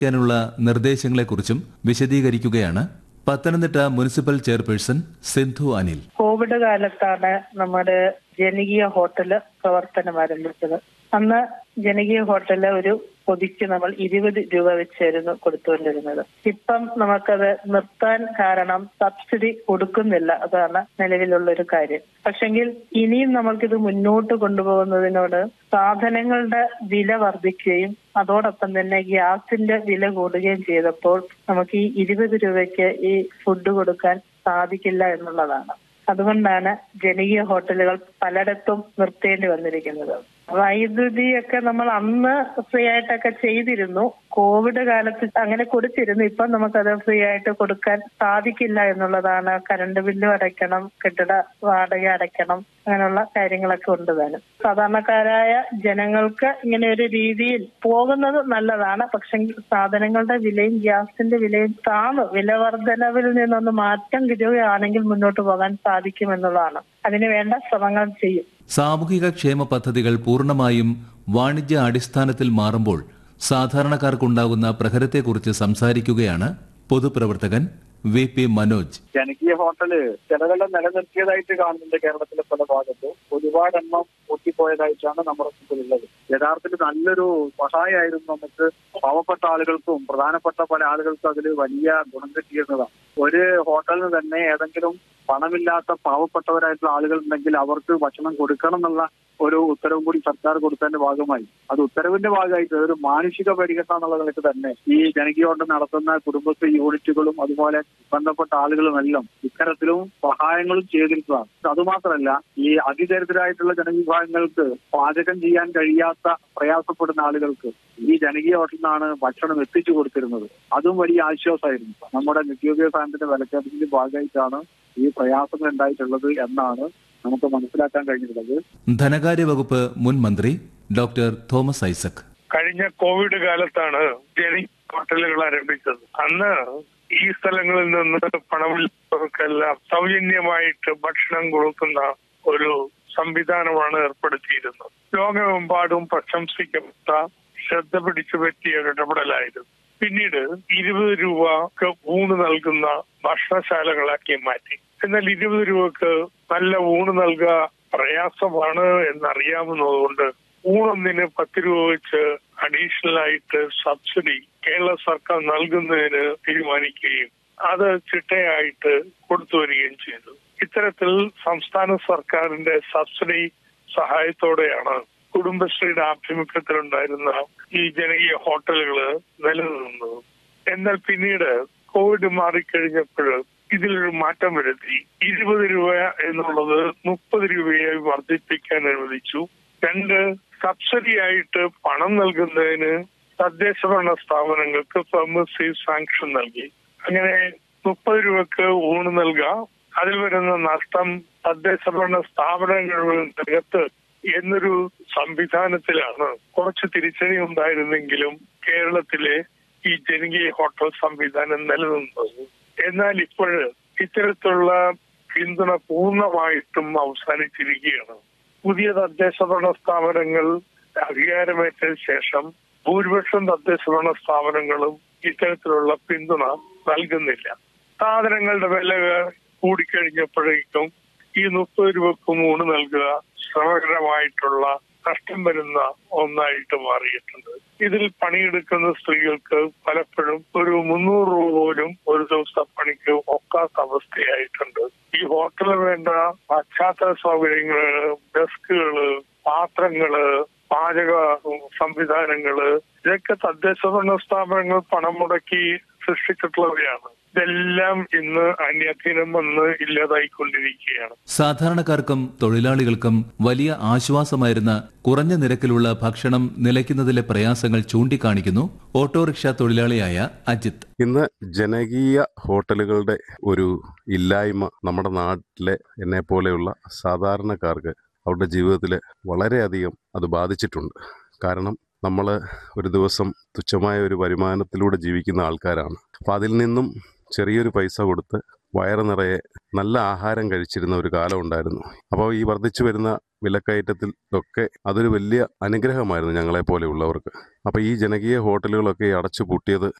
നുള്ള നിർദ്ദേശങ്ങളെക്കുറിച്ചും വിശദീകരിക്കുകയാണ് Pathanamthitta municipal chairperson Sindhu Anil Covid കാലത്താണ് നമ്മുടെ ജനകീയ ഹോട്ടല് പ്രവർത്തനം ആരംഭിച്ചത് അന്ന് ജനകീയ ഹോട്ടല് ഒരു പൊതിക്ക് നമ്മൾ ഇരുപത് രൂപ വെച്ചായിരുന്നു കൊടുത്തുകൊണ്ടിരുന്നത് ഇപ്പം നമുക്കത് നിർത്താൻ കാരണം സബ്സിഡി കൊടുക്കുന്നില്ല അതാണ് നിലവിലുള്ള ഒരു കാര്യം പക്ഷെങ്കിൽ ഇനിയും നമുക്കിത് മുന്നോട്ട് കൊണ്ടുപോകുന്നതിനോട് സാധനങ്ങളുടെ വില വർദ്ധിക്കുകയും അതോടൊപ്പം തന്നെ ഗ്യാസിന്റെ വില കൂടുകയും ചെയ്തപ്പോൾ നമുക്ക് ഈ ഇരുപത് രൂപയ്ക്ക് ഈ ഫുഡ് കൊടുക്കാൻ സാധിക്കില്ല എന്നുള്ളതാണ് അതുകൊണ്ടാണ് ജനകീയ ഹോട്ടലുകൾ പലയിടത്തും നിർത്തേണ്ടി വന്നിരിക്കുന്നത് വൈദ്യുതിയൊക്കെ നമ്മൾ അന്ന് ഫ്രീ ആയിട്ടൊക്കെ ചെയ്തിരുന്നു കോവിഡ് കാലത്ത് അങ്ങനെ കൊടുത്തിരുന്നു ഇപ്പം നമുക്കത് ഫ്രീ ആയിട്ട് കൊടുക്കാൻ സാധിക്കില്ല എന്നുള്ളതാണ് കറണ്ട് ബില്ലും അടയ്ക്കണം കെട്ടിട വാടക അടയ്ക്കണം അങ്ങനെയുള്ള കാര്യങ്ങളൊക്കെ ഉണ്ട് താനും സാധാരണക്കാരായ ജനങ്ങൾക്ക് ഇങ്ങനെ ഒരു രീതിയിൽ പോകുന്നത് നല്ലതാണ് പക്ഷെ സാധനങ്ങളുടെ വിലയും ഗ്യാസിന്റെ വിലയും താന്ന് വില വർധനവിൽ നിന്നൊന്ന് മാറ്റം കിട്ടുകയാണെങ്കിൽ മുന്നോട്ട് പോകാൻ സാധിക്കുമെന്നുള്ളതാണ് അതിന് വേണ്ട ശ്രമങ്ങൾ ചെയ്യും സാമൂഹിക ക്ഷേമ പദ്ധതികൾ പൂർണ്ണമായും വാണിജ്യ അടിസ്ഥാനത്തിൽ മാറുമ്പോൾ സാധാരണക്കാർക്കുണ്ടാകുന്ന പ്രഹരത്തെക്കുറിച്ച് സംസാരിക്കുകയാണ് പൊതുപ്രവർത്തകൻ വി പി മനോജ് ജനകീയ ഹോട്ടല് ചിലതെല്ലാം നിലനിർത്തിയതായിട്ട് കാണുന്നുണ്ട് കേരളത്തിലെ പല ഭാഗത്തും ഒരുപാട് എണ്ണം പൊട്ടിപ്പോയതായിട്ടാണ് നമ്മുടെ മുമ്പിലുള്ളത് യഥാർത്ഥത്തിൽ നല്ലൊരു സഹായമായിരുന്നു നമുക്ക് പാവപ്പെട്ട ആളുകൾക്കും പ്രധാനപ്പെട്ട പല ആളുകൾക്കും അതിൽ വലിയ ഗുണം കിട്ടിയിരുന്നതാണ് ഒരു ഹോട്ടലിന് തന്നെ ഏതെങ്കിലും പണമില്ലാത്ത പാവപ്പെട്ടവരായിട്ടുള്ള ആളുകൾ ഉണ്ടെങ്കിൽ അവർക്ക് ഭക്ഷണം കൊടുക്കണം എന്നുള്ള ഒരു ഉത്തരവും കൂടി സർക്കാർ കൊടുത്തതിന്റെ ഭാഗമായി അത് ഉത്തരവിന്റെ ഭാഗമായിട്ട് ഒരു മാനുഷിക പരിഗണന എന്നുള്ള നിലയ്ക്ക് തന്നെ ഈ ജനകീയ ഹോട്ടൽ നടത്തുന്ന കുടുംബശ്രീ യൂണിറ്റുകളും അതുപോലെ ബന്ധപ്പെട്ട ആളുകളും എല്ലാം ഇത്തരത്തിലും സഹായങ്ങളും ചെയ്തിരിക്കുന്നതാണ് അതുമാത്രമല്ല ഈ അതിദരിദ്രരായിട്ടുള്ള ജനവിഭാഗങ്ങൾക്ക് പാചകം ചെയ്യാൻ കഴിയാത്ത പ്രയാസപ്പെടുന്ന ആളുകൾക്ക് ഈ ജനകീയ ഹോട്ടലിൽ നിന്നാണ് ഭക്ഷണം എത്തിച്ചു കൊടുത്തിരുന്നത് അതും വലിയ ആശ്വാസമായിരുന്നു നമ്മുടെ നിത്യോപയോഗ സാധനത്തിന്റെ വിലക്കയറ്റത്തിന്റെ ഭാഗമായിട്ടാണ് ഈ പ്രയാസങ്ങൾ ഉണ്ടായിട്ടുള്ളത് എന്നാണ് നമുക്ക് മനസ്സിലാക്കാൻ കഴിഞ്ഞിട്ടുള്ളത് ധനകാര്യ വകുപ്പ് മുൻ മന്ത്രി ഡോക്ടർ തോമസ് ഐസക് കഴിഞ്ഞ കോവിഡ് കാലത്താണ് ജനി ഹോട്ടലുകൾ ആരംഭിച്ചത് അന്ന് ഈ സ്ഥലങ്ങളിൽ നിന്ന് പണമില്ലാത്തവർക്കെല്ലാം സൗജന്യമായിട്ട് ഭക്ഷണം കൊടുക്കുന്ന ഒരു സംവിധാനമാണ് ഏർപ്പെടുത്തിയിരുന്നത് ലോകമെമ്പാടും പ്രശംസിക്കപ്പെട്ട ശ്രദ്ധ പിടിച്ചു പറ്റിയ ഒരു ഇടപെടലായിരുന്നു പിന്നീട് ഇരുപത് രൂപക്ക് ഊണ് നൽകുന്ന ഭക്ഷണശാലകളാക്കി മാറ്റി എന്നാൽ ഇരുപത് രൂപക്ക് നല്ല ഊണ് നൽകുക പ്രയാസമാണ് എന്നറിയാവുന്നതുകൊണ്ട് ഊണൊന്നിന് പത്ത് രൂപ വെച്ച് അഡീഷണൽ ആയിട്ട് സബ്സിഡി കേരള സർക്കാർ നൽകുന്നതിന് തീരുമാനിക്കുകയും അത് ചിട്ടയായിട്ട് കൊടുത്തു വരികയും ചെയ്തു ഇത്തരത്തിൽ സംസ്ഥാന സർക്കാരിന്റെ സബ്സിഡി സഹായത്തോടെയാണ് കുടുംബശ്രീയുടെ ആഭിമുഖ്യത്തിലുണ്ടായിരുന്ന ഈ ജനകീയ ഹോട്ടലുകൾ നിലനിന്നത് എന്നാൽ പിന്നീട് കോവിഡ് മാറിക്കഴിഞ്ഞപ്പോൾ ഇതിലൊരു മാറ്റം വരുത്തി ഇരുപത് രൂപ എന്നുള്ളത് മുപ്പത് രൂപയായി വർദ്ധിപ്പിക്കാൻ അനുവദിച്ചു രണ്ട് സബ്സിഡി ആയിട്ട് പണം നൽകുന്നതിന് തദ്ദേശ ഭരണ സ്ഥാപനങ്ങൾക്ക് പെർമിസീവ് സാങ്ഷൻ നൽകി അങ്ങനെ മുപ്പത് രൂപക്ക് ഊണ് നൽകാം അതിൽ വരുന്ന നഷ്ടം തദ്ദേശ ഭരണ സ്ഥാപനങ്ങൾക്കകത്ത് എന്നൊരു സംവിധാനത്തിലാണ് കുറച്ച് തിരിച്ചടി ഉണ്ടായിരുന്നെങ്കിലും കേരളത്തിലെ ഈ ജനകീയ ഹോട്ടൽ സംവിധാനം നിലനിന്നത് എന്നാൽ ഇപ്പോൾ ഇത്തരത്തിലുള്ള പിന്തുണ പൂർണ്ണമായിട്ടും അവസാനിച്ചിരിക്കുകയാണ് പുതിയ തദ്ദേശ ഭരണ സ്ഥാപനങ്ങൾ അധികാരമേറ്റ ശേഷം ഭൂരിപക്ഷം തദ്ദേശ ഭരണ സ്ഥാപനങ്ങളും ഇത്തരത്തിലുള്ള പിന്തുണ നൽകുന്നില്ല സാധനങ്ങളുടെ വില കൂടിക്കഴിഞ്ഞപ്പോഴേക്കും ഈ മുപ്പത് രൂപക്ക് മൂന്ന് നൽകുക ശ്രമകരമായിട്ടുള്ള നഷ്ടം വരുന്ന ഒന്നായിട്ട് മാറിയിട്ടുണ്ട് ഇതിൽ പണിയെടുക്കുന്ന സ്ത്രീകൾക്ക് പലപ്പോഴും ഒരു മുന്നൂറ് രൂപ പോലും ഒരു ദിവസത്തെ പണിക്ക് ഒക്കാത്ത അവസ്ഥയായിട്ടുണ്ട് ഈ ഹോട്ടലിൽ വേണ്ട പശ്ചാത്തല സൗകര്യങ്ങള് ഡെസ്കുകള് പാത്രങ്ങള് പാചക സംവിധാനങ്ങള് ഇതൊക്കെ തദ്ദേശ ഭരണ സ്ഥാപനങ്ങൾ പണം മുടക്കി സൃഷ്ടിച്ചിട്ടുള്ളവയാണ് ഇതെല്ലാം ഇന്ന് അന്യാധീനം വന്ന് ഇല്ലാതായിക്കൊണ്ടിരിക്കുകയാണ് സാധാരണക്കാർക്കും തൊഴിലാളികൾക്കും വലിയ ആശ്വാസമായിരുന്ന കുറഞ്ഞ നിരക്കിലുള്ള ഭക്ഷണം നിലയ്ക്കുന്നതിലെ പ്രയാസങ്ങൾ ചൂണ്ടിക്കാണിക്കുന്നു ഓട്ടോറിക്ഷ തൊഴിലാളിയായ അജിത് ഇന്ന് ജനകീയ ഹോട്ടലുകളുടെ ഒരു ഇല്ലായ്മ നമ്മുടെ നാട്ടിലെ എന്നെ പോലെയുള്ള സാധാരണക്കാർക്ക് അവരുടെ ജീവിതത്തിൽ വളരെയധികം അത് ബാധിച്ചിട്ടുണ്ട് കാരണം നമ്മൾ ഒരു ദിവസം തുച്ഛമായ ഒരു വരുമാനത്തിലൂടെ ജീവിക്കുന്ന ആൾക്കാരാണ് അപ്പോൾ അതിൽ നിന്നും ചെറിയൊരു പൈസ കൊടുത്ത് വയറ് നിറയെ നല്ല ആഹാരം കഴിച്ചിരുന്ന ഒരു കാലം ഉണ്ടായിരുന്നു അപ്പോൾ ഈ വർദ്ധിച്ചു വരുന്ന വിലക്കയറ്റത്തിൽ ഒക്കെ അതൊരു വലിയ അനുഗ്രഹമായിരുന്നു ഞങ്ങളെ പോലെയുള്ളവർക്ക് അപ്പോൾ ഈ ജനകീയ ഹോട്ടലുകളൊക്കെ അടച്ചു പൂട്ടിയത്